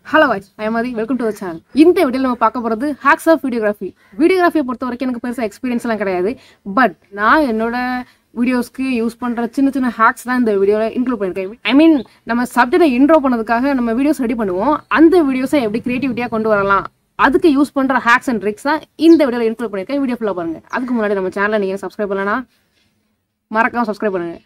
hello voice ஐமாதி welcome to channel இந்த வீடியோவில் நம்ம பார்க்க போகிறது ஹேக்ஸ் ஆஃப் வீடியோகிராஃபி வீடியோகிராஃபியை பொறுத்த வரைக்கும் எனக்கு பெருசாக எக்ஸ்பீரியன்ஸ் எல்லாம் கிடையாது பட் நான் என்னோட வீடியோஸ்க்கு யூஸ் பண்ணுற சின்ன சின்ன ஹேக்ஸ் தான் இந்த வீடியோவில் இன்க்ளூட் பண்ணியிருக்கேன் ஐ மீன் நம்ம சப்ஜெக்டை இன்ட்ரோ பண்ணதுக்காக நம்ம வீடியோஸ் ரெடி பண்ணுவோம் அந்த வீடியோஸை எப்படி கிரியேட்டிவிட்டியாக கொண்டு வரலாம் அதுக்கு யூஸ் பண்ணுற ஹேக்ஸ் அண்ட் ட்ரிக்ஸ் தான் இந்த வீடியோவில் இன்க்ளூட் பண்ணியிருக்கேன் வீடியோ ஃபுல்லாக பாருங்கள் அதுக்கு முன்னாடி நம்ம சேனலை நீங்கள் சப்ஸ்கிரைப் பண்ணலன்னா மறக்காம சப்ஸ்கிரைப் பண்ணுங்கள்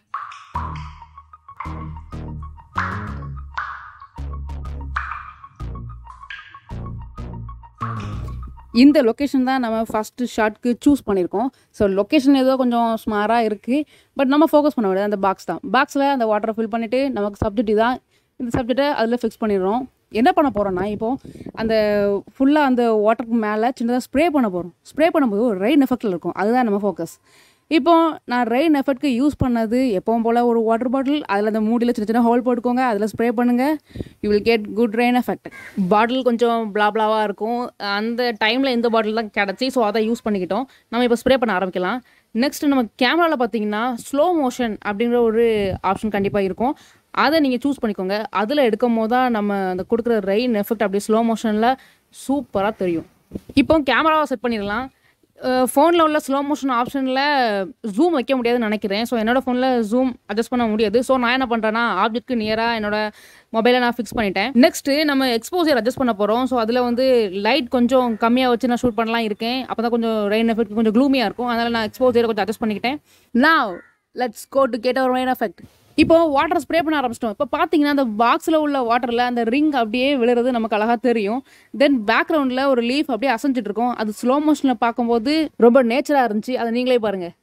இந்த லொக்கேஷன் தான் நம்ம ஃபஸ்ட்டு ஷார்ட்க்கு சூஸ் பண்ணியிருக்கோம் ஸோ லொக்கேஷன் ஏதோ கொஞ்சம் ஸ்மாராக இருக்குது பட் நம்ம ஃபோக்கஸ் பண்ண முடியாது அந்த பாக்ஸ் தான் பாக்ஸில் அந்த வாட்டரை ஃபில் பண்ணிவிட்டு நமக்கு சப்ஜெக்ட் இதான் இந்த சப்ஜெக்டை அதில் ஃபிக்ஸ் பண்ணிடுறோம் என்ன பண்ண போகிறோன்னா இப்போது அந்த ஃபுல்லாக அந்த வாட்டருக்கு மேலே சின்னதாக ஸ்ப்ரே பண்ண போகிறோம் ஸ்ப்ரே பண்ணும்போது ஒரு ரெயின் எஃபெக்டில் இருக்கும் அதுதான் நம்ம ஃபோக்கஸ் இப்போ நான் ரெயின் எஃபெக்ட்க்கு யூஸ் பண்ணது எப்பவும் போல் ஒரு வாட்டர் பாட்டில் அதில் அந்த மூடியில் சின்ன சின்ன ஹோல் போட்டுக்கோங்க அதில் ஸ்ப்ரே பண்ணுங்கள் you will get good rain effect bottle கொஞ்சம் பிளாப்ளாவாக இருக்கும் அந்த டைமில் இந்த பாட்டில் தான் கிடச்சி ஸோ அதை யூஸ் பண்ணிக்கிட்டோம் நம்ம இப்போ ஸ்ப்ரே பண்ண ஆரம்பிக்கலாம் நெக்ஸ்ட் நம்ம கேமராவில் பார்த்தீங்கன்னா ஸ்லோ மோஷன் அப்படிங்கிற ஒரு ஆப்ஷன் கண்டிப்பாக இருக்கும் அதை நீங்கள் சூஸ் பண்ணிக்கோங்க அதில் எடுக்கும் போது தான் நம்ம அந்த கொடுக்குற ரெயின் எஃபெக்ட் அப்படியே ஸ்லோ மோஷனில் சூப்பராக தெரியும் இப்போ கேமராவை செட் பண்ணிடலாம் ஃபோனில் உள்ள ஸ்லோ மோஷன் ஆப்ஷனில் ஜூம் வைக்க முடியாதுன்னு நினைக்கிறேன் ஸோ என்னோட ஃபோனில் ஜூம் அட்ஜஸ்ட் பண்ண முடியாது ஸோ நான் என்ன பண்ணுறேன்னா ஆப்ஜெக்ட்க்கு நியராக என்னோட மொபைலை நான் ஃபிக்ஸ் பண்ணிட்டேன் நெக்ஸ்ட்டு நம்ம எக்ஸ்போசர் அட்ஜஸ்ட் பண்ண போகிறோம் ஸோ அதில் வந்து லைட் கொஞ்சம் கம்மியாக வச்சு நான் ஷூட் பண்ணலாம் இருக்கேன் அப்போ தான் கொஞ்சம் ரெயின் எஃபெக்ட் கொஞ்சம் க்ளூமியாக இருக்கும் அதனால் நான் எக்ஸ்போசரை கொஞ்சம் அட்ஜஸ்ட் பண்ணிக்கிட்டேன் நான் let's go to get our rain effect இப்போ வாட்டர் ஸ்ப்ரே பண்ண ஆரம்பிச்சிட்டோம் இப்போ பார்த்தீங்கன்னா அந்த பாக்ஸில் உள்ள வாட்டரில் அந்த ரிங் அப்படியே விழுறது நமக்கு அழகாக தெரியும் தென் பேக்ரவுண்டில் ஒரு லீஃப் அப்படியே அசைஞ்சிட்டு இருக்கும் அது ஸ்லோ மோஷனில் பார்க்கும்போது ரொம்ப நேச்சராக இருந்துச்சு அதை நீங்களே பாருங்கள்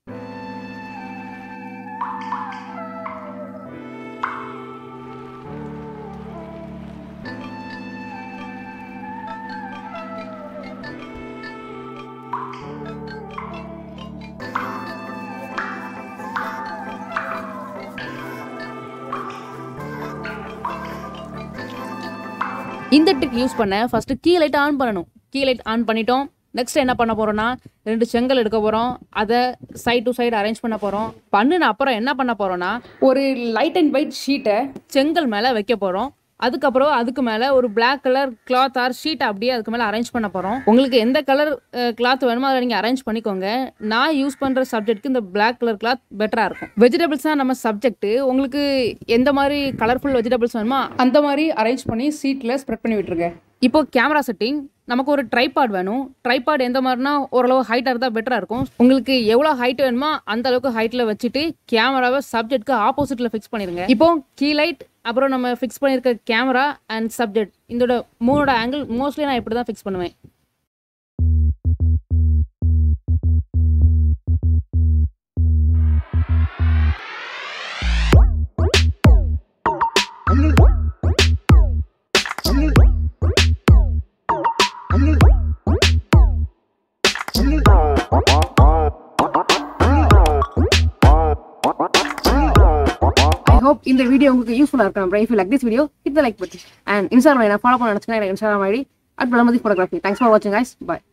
இந்த ட்ரிக் யூஸ் பண்ண ஃபர்ஸ்ட் கீ லைட் ஆன் பண்ணணும் கீ லைட் ஆன் பண்ணிட்டோம் நெக்ஸ்ட் என்ன பண்ண போறோம்னா ரெண்டு செங்கல் எடுக்க போறோம் அதை சைட் டு சைடு அரேஞ்ச் பண்ண போறோம் பண்ணின அப்புறம் என்ன பண்ண போறோம்னா ஒரு லைட் அண்ட் ஒயிட் ஷீட்டை செங்கல் மேலே வைக்க போறோம் அதுக்கப்புறம் அதுக்கு மேலே ஒரு black colour cloth or sheet அப்படியே அதுக்கு மேலே அரேஞ்ச் பண்ண போகிறோம் உங்களுக்கு எந்த கலர் கிளாத் வேணுமோ அதை நீங்கள் அரேஞ்ச் பண்ணிக்கோங்க நான் யூஸ் பண்ணுற சப்ஜெக்ட்க்கு இந்த பிளாக் கலர் கிளாத் பெட்டராக இருக்கும் வெஜிடபிள்ஸ் தான் நம்ம சப்ஜெக்ட் உங்களுக்கு எந்த மாதிரி கலர்ஃபுல் வெஜிடபிள்ஸ் வேணுமோ அந்த மாதிரி அரேஞ்ச் பண்ணி சீட்டில் ஸ்ப்ரெட் பண்ணி விட்டுருங்க இப்போ கேமரா செட்டிங் நமக்கு ஒரு ட்ரைபாட் வேணும் ட்ரைபாட் எந்த மாதிரினா ஓரளவு ஹைட்டாக இருந்தால் பெட்டராக இருக்கும் உங்களுக்கு எவ்வளோ ஹைட் வேணுமோ அந்த அளவுக்கு ஹைட்டில் வச்சுட்டு கேமராவை சப்ஜெக்ட்க்கு ஆப்போசிட்டில் ஃபிக்ஸ் பண்ணிடுங்க இப்போ கீ லைட் அப்புறம் நம்ம ஃபிக்ஸ் பண்ணியிருக்க கேமரா அண்ட் சப்ஜெக்ட் இதோட மூணோட ஆங்கிள் மோஸ்ட்லி நான் இப்படி தான் ஃபிக்ஸ் பண்ணுவேன் ஹோப் இந்த வீடியோ உங்களுக்கு யூஸ்ஃபுல்லாக இருக்கும் ப்ரை feel like this video it like பட்டி அண்ட் இன்ஸ்டாகிராம் நான் ஃபாலோ பண்ண நினச்சிங்கன்னா எனக்கு Instagram ID at Pramathi photography thanks for வாட்சிங் கைஸ் பாய்